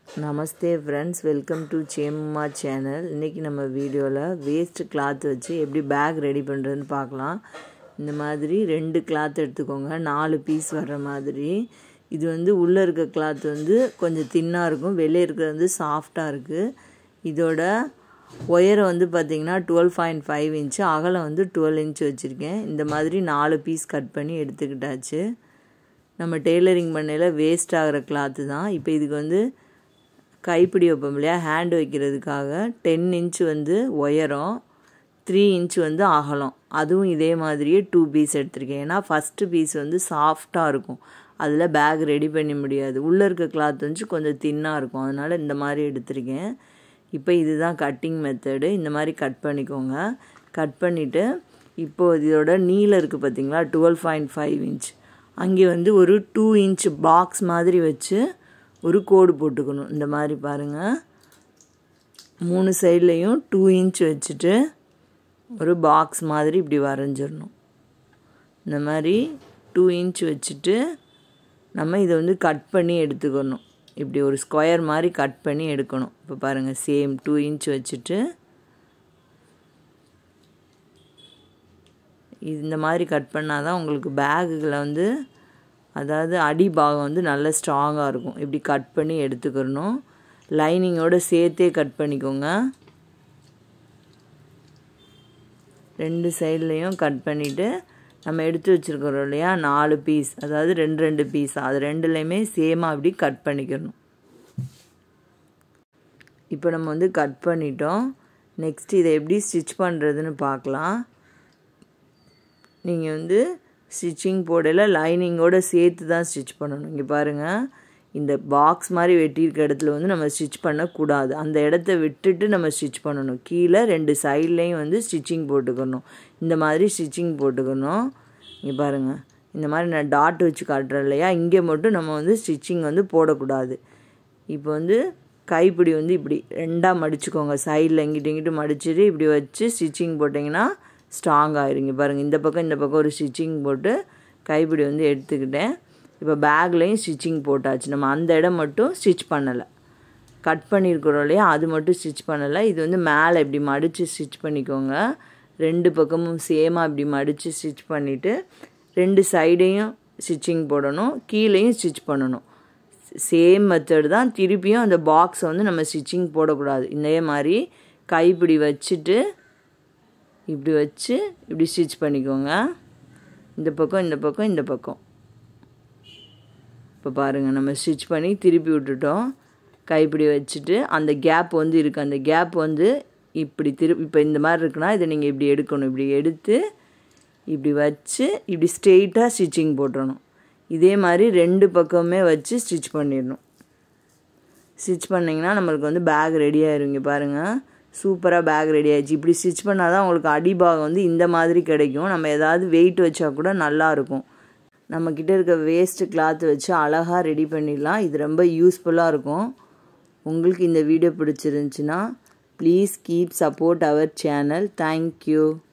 Namaste friends welcome to சேம்மா channel இன்றைக்கி நம்ம வீடியோவில் வேஸ்ட் கிளாத் வச்சு எப்படி பேக் ரெடி பண்ணுறதுன்னு பார்க்கலாம் இந்த மாதிரி ரெண்டு கிளாத் எடுத்துக்கோங்க நாலு பீஸ் வர்ற மாதிரி இது வந்து உள்ளே இருக்க கிளாத் வந்து கொஞ்சம் தின்னாக இருக்கும் வெளியே இருக்கிறது வந்து சாஃப்டாக இருக்குது இதோட ஒயரை வந்து பார்த்திங்கன்னா டுவெல் பாயிண்ட் ஃபைவ் இன்ச்சு அகலம் வந்து டுவெல் இன்ச் வச்சுருக்கேன் இந்த மாதிரி நாலு பீஸ் கட் பண்ணி எடுத்துக்கிட்டாச்சு நம்ம டெய்லரிங் பண்ணையில் வேஸ்ட் ஆகிற கிளாத்து தான் இப்போ இதுக்கு வந்து கைப்பிடி வைப்போம் இல்லையா ஹேண்ட் வைக்கிறதுக்காக டென் இன்ச் வந்து ஒயரம் த்ரீ இன்ச் வந்து அகலம் அதுவும் இதே மாதிரியே டூ பீஸ் எடுத்திருக்கேன் ஏன்னா ஃபஸ்ட்டு பீஸ் வந்து சாஃப்டாக இருக்கும் அதில் பேக் ரெடி பண்ண முடியாது உள்ளே இருக்க கிளாத் வந்து கொஞ்சம் தின்னாக இருக்கும் அதனால் இந்த மாதிரி எடுத்திருக்கேன் இப்போ இதுதான் கட்டிங் மெத்தடு இந்த மாதிரி கட் பண்ணிக்கோங்க கட் பண்ணிவிட்டு இப்போது இதோட நீளம் இருக்குது பார்த்தீங்களா டுவெல் பாயிண்ட் ஃபைவ் இன்ச் அங்கே வந்து ஒரு டூ இன்ச் பாக்ஸ் மாதிரி வச்சு ஒரு கோடு போட்டுக்கணும் இந்த மாதிரி பாருங்கள் மூணு சைட்லேயும் டூ இன்ச் வச்சுட்டு ஒரு பாக்ஸ் மாதிரி இப்படி வரைஞ்சிடணும் இந்த மாதிரி டூ இன்ச் வச்சுட்டு நம்ம இதை வந்து கட் பண்ணி எடுத்துக்கணும் இப்படி ஒரு ஸ்கொயர் மாதிரி கட் பண்ணி எடுக்கணும் இப்போ பாருங்கள் சேம் டூ இன்ச் வச்சுட்டு இந்த மாதிரி கட் பண்ணால் தான் உங்களுக்கு பேகுகளை வந்து அதாவது அடி பாகம் வந்து நல்ல ஸ்ட்ராங்காக இருக்கும் இப்படி கட் பண்ணி எடுத்துக்கிறணும் லைனிங்கோடு சேர்த்தே கட் பண்ணிக்கோங்க ரெண்டு சைட்லேயும் கட் பண்ணிவிட்டு நம்ம எடுத்து வச்சுருக்கிறோம் இல்லையா நாலு பீஸ் அதாவது ரெண்டு ரெண்டு பீஸ் அது ரெண்டுலேயுமே சேமாக அப்படி கட் பண்ணிக்கணும் இப்போ நம்ம வந்து கட் பண்ணிட்டோம் நெக்ஸ்ட் இதை எப்படி ஸ்டிச் பண்ணுறதுன்னு பார்க்கலாம் நீங்கள் வந்து ஸ்டிச்சிங் போடல லைனிங்கோடு சேர்த்து தான் ஸ்டிச் பண்ணணும் இங்கே பாருங்கள் இந்த பாக்ஸ் மாதிரி வெட்டியிருக்க இடத்துல வந்து நம்ம ஸ்டிச் பண்ணக்கூடாது அந்த இடத்த விட்டுட்டு நம்ம ஸ்டிச் பண்ணணும் கீழே ரெண்டு சைட்லேயும் வந்து ஸ்டிச்சிங் போட்டுக்கணும் இந்த மாதிரி ஸ்டிச்சிங் போட்டுக்கணும் இங்கே பாருங்கள் இந்த மாதிரி நான் டாட் வச்சு காட்டுறேன் இல்லையா இங்கே மட்டும் நம்ம வந்து ஸ்டிச்சிங் வந்து போடக்கூடாது இப்போ வந்து கைப்பிடி வந்து இப்படி ரெண்டாக மடிச்சுக்கோங்க சைடில் இங்கிட்டு இங்கிட்டு மடிச்சுட்டு இப்படி வச்சு ஸ்டிச்சிங் போட்டிங்கன்னா ஸ்ட்ராங் ஆயிருங்க பாருங்கள் இந்த பக்கம் இந்த பக்கம் ஒரு ஸ்டிச்சிங் போட்டு கைப்பிடி வந்து எடுத்துக்கிட்டேன் இப்போ பேக்லேயும் ஸ்டிச்சிங் போட்டாச்சு நம்ம அந்த இடம் மட்டும் ஸ்டிச் பண்ணலை கட் பண்ணியிருக்கிறோம் இல்லையா அது மட்டும் ஸ்டிச் பண்ணலை இது வந்து மேலே இப்படி மடித்து ஸ்டிச் பண்ணிக்கோங்க ரெண்டு பக்கமும் சேமாக இப்படி மடித்து ஸ்டிச் பண்ணிவிட்டு ரெண்டு சைடையும் ஸ்டிச்சிங் போடணும் கீழேயும் ஸ்டிச் பண்ணணும் சேம் மெத்தட் தான் திருப்பியும் அந்த பாக்ஸை வந்து நம்ம ஸ்டிச்சிங் போடக்கூடாது இதே மாதிரி கைப்பிடி வச்சுட்டு இப்படி வச்சு இப்படி ஸ்டிச் பண்ணிக்கோங்க இந்த பக்கம் இந்த பக்கம் இந்த பக்கம் இப்போ பாருங்கள் நம்ம ஸ்டிச் பண்ணி திருப்பி விட்டுட்டோம் கைப்பிடி வச்சுட்டு அந்த கேப் வந்து இருக்குது அந்த கேப் வந்து இப்படி திருப்பி இப்போ இந்த மாதிரி இருக்குன்னா இதை நீங்கள் இப்படி எடுக்கணும் இப்படி எடுத்து இப்படி வச்சு இப்படி ஸ்ட்ரெயிட்டாக ஸ்டிச்சிங் போட்டுறணும் இதே மாதிரி ரெண்டு பக்கமே வச்சு ஸ்டிச் பண்ணிடணும் ஸ்டிச் பண்ணிங்கன்னா நம்மளுக்கு வந்து பேக் ரெடி ஆயிருங்க பாருங்கள் சூப்பராக பேக் ரெடி ஆயிடுச்சு இப்படி ஸ்டிச் பண்ணால் தான் உங்களுக்கு அடிபாகம் வந்து இந்த மாதிரி கிடைக்கும் நம்ம ஏதாவது வெயிட் வச்சா கூட நல்லாயிருக்கும் நம்மக்கிட்ட இருக்க வேஸ்ட்டு கிளாத் வச்சு அழகாக ரெடி பண்ணிடலாம் இது ரொம்ப யூஸ்ஃபுல்லாக இருக்கும் உங்களுக்கு இந்த வீடியோ பிடிச்சிருந்துச்சின்னா please keep support our channel thank you